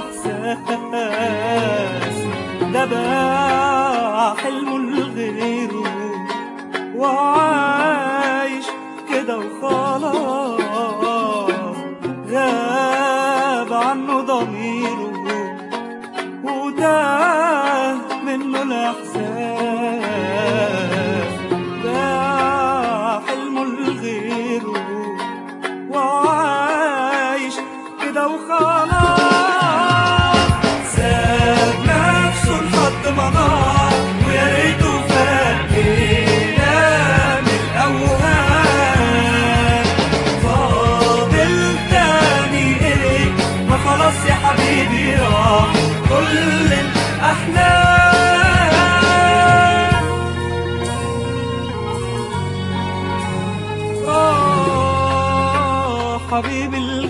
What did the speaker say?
الإحساس ده باع حلمه لغيره وعايش كده وخلاص غاب عنه ضميره وتاه منه الإحساس باع حلمه لغيره وعايش كده وخلاص ساب نفسه لحد ما ضاع ويا ريته فاكرنا من الأوهام فاضل تاني ايه ما خلاص يا حبيبي راح كل الأحلام آه حبيبي